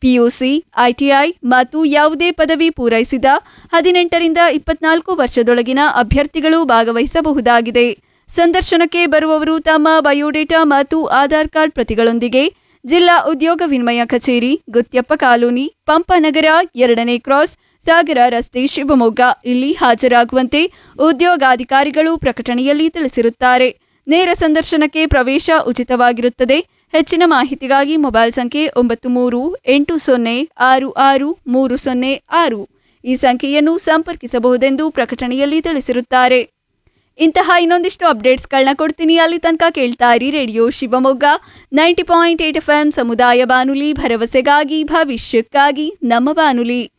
PUC ITI ಮತ್ತು ಯಾವುದೇ ಪದವಿ ಪೂರೈಸಿದ ಹದಿನೆಂಟರಿಂದ ಇಪ್ಪತ್ನಾಲ್ಕು ವರ್ಷದೊಳಗಿನ ಅಭ್ಯರ್ಥಿಗಳು ಭಾಗವಹಿಸಬಹುದಾಗಿದೆ ಸಂದರ್ಶನಕ್ಕೆ ಬರುವವರು ತಮ್ಮ ಬಯೋಡೇಟಾ ಮತ್ತು ಆಧಾರ್ ಕಾರ್ಡ್ ಪ್ರತಿಗಳೊಂದಿಗೆ ಜಿಲ್ಲಾ ಉದ್ಯೋಗ ವಿನಿಮಯ ಕಚೇರಿ ಗುತ್ಯಪ್ಪ ಕಾಲೋನಿ ಪಂಪನಗರ ಎರಡನೇ ಕ್ರಾಸ್ ಸಾಗರ ರಸ್ತೆ ಶಿವಮೊಗ್ಗ ಇಲ್ಲಿ ಹಾಜರಾಗುವಂತೆ ಉದ್ಯೋಗಾಧಿಕಾರಿಗಳು ಪ್ರಕಟಣೆಯಲ್ಲಿ ತಿಳಿಸಿರುತ್ತಾರೆ ನೇರ ಸಂದರ್ಶನಕ್ಕೆ ಪ್ರವೇಶ ಉಚಿತವಾಗಿರುತ್ತದೆ ಹೆಚ್ಚಿನ ಮಾಹಿತಿಗಾಗಿ ಮೊಬೈಲ್ ಸಂಖ್ಯೆ ಒಂಬತ್ತು ಮೂರು ಎಂಟು ಸೊನ್ನೆ ಆರು ಆರು ಮೂರು ಸೊನ್ನೆ ಆರು ಈ ಸಂಖ್ಯೆಯನ್ನು ಸಂಪರ್ಕಿಸಬಹುದೆಂದು ಪ್ರಕಟಣೆಯಲ್ಲಿ ತಿಳಿಸಿರುತ್ತಾರೆ ಇಂತಹ ಇನ್ನೊಂದಿಷ್ಟು ಅಪ್ಡೇಟ್ಸ್ಗಳನ್ನ ಕೊಡ್ತೀನಿ ಅಲ್ಲಿ ತನಕ ಕೇಳ್ತಾ ಇರಿ radio Shivamogga ninety point eight F M ಸಮುದಾಯ ಬಾನುಲಿ ಭರವಸೆಗಾಗಿ ಭವಿಷ್ಯಕ್ಕಾಗಿ ನಮ್ಮ ಬಾನುಲಿ